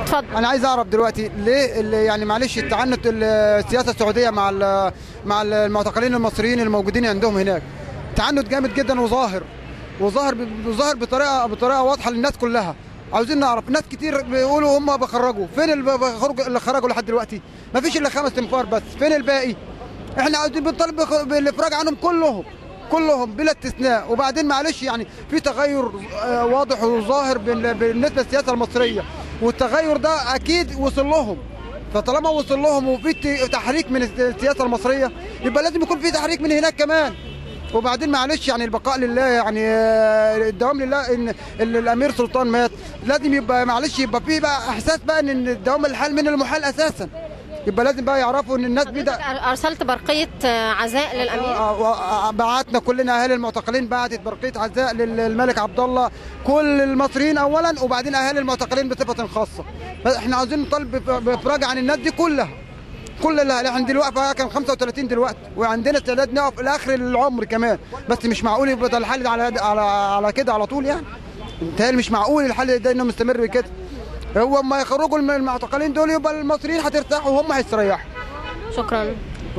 اتفضل انا عايز اعرف دلوقتي ليه اللي يعني معلش التعنت السياسه السعوديه مع ال- مع المعتقلين المصريين الموجودين عندهم هناك تعنت جامد جدا وظاهر وظاهر وظاهر بطريقه بطريقه واضحه للناس كلها عاوزين نعرف ناس كتير بيقولوا هم بخرجوا فين اللي بخرجوا اللي خرجوا لحد دلوقتي ما فيش الا خمس تنفار بس فين الباقي احنا عاوزين بنطالب بخ- بالافراج عنهم كلهم كلهم بلا استثناء وبعدين معلش يعني في تغير آه، واضح وظاهر بال- بالنسبه للسياسه المصريه والتغير ده اكيد وصل لهم فطالما وصل لهم وفي ت- تحريك من السياسه المصريه يبقى لازم يكون في تحريك من هناك كمان وبعدين معلش يعني البقاء لله يعني آه، الدوام لله ان ال- الامير سلطان مات لازم يبقى معلش يبقى في بقى احساس بقى ان الدوام الحال من المحال اساسا يبقى لازم بقى يعرفوا ان الناس بدا حضرتك ارسلت برقيه آه، عزاء للامير آه، آه، بعتنا كلنا اهالي المعتقلين بعتت برقيه عزاء للملك عبد الله كل المصريين اولا وبعدين اهالي المعتقلين بصفه خاصه احنا عاوزين نطالب بف- بافراج عن الناس دي كلها كل اللي احنا دلوقتي كان 35 دلوقتي وعندنا استعداد نقف لاخر العمر كمان بس مش معقول يبقى الحل على على على كده على طول يعني متهيألي مش معقول الحل ده انه مستمر كده هو اما يخرجوا الم- المعتقلين دول يبقى المصريين هترتاحوا وهم هيستريحوا شكرا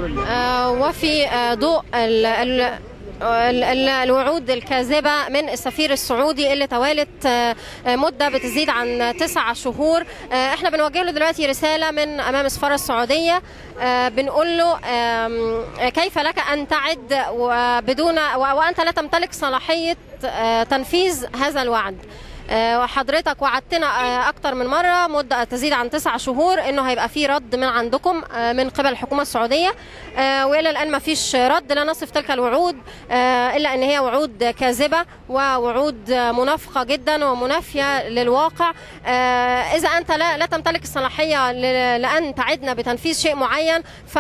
آه، وفي آه، ضوء ال ال ال- ال- الوعود الكاذبة من السفير السعودي اللي توالت آه، آه، مدة بتزيد عن تسع شهور آه، احنا بنوجه له دلوقتي رسالة من أمام السفارة السعودية آه، بنقول له آم، كيف لك أن تعد وبدون و- وأنت لا تمتلك صلاحية آه، تنفيذ هذا الوعد آه، وحضرتك وعدتنا آه، اكتر من مره مده تزيد عن تسع شهور انه هيبقى في رد من عندكم آه، من قبل الحكومه السعوديه آه، والى الان ما فيش رد لا نصف تلك الوعود آه، الا ان هي وعود كاذبه ووعود آه، منافقه جدا ومنافيه للواقع آه، اذا انت لا لا تمتلك الصلاحيه ل- لان تعدنا بتنفيذ شيء معين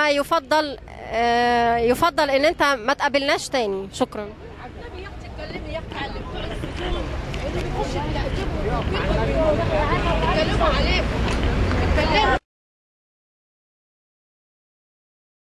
فيفضل آه، يفضل ان انت ما تقابلناش تاني شكرا يا اختي اتكلمي يا اختي على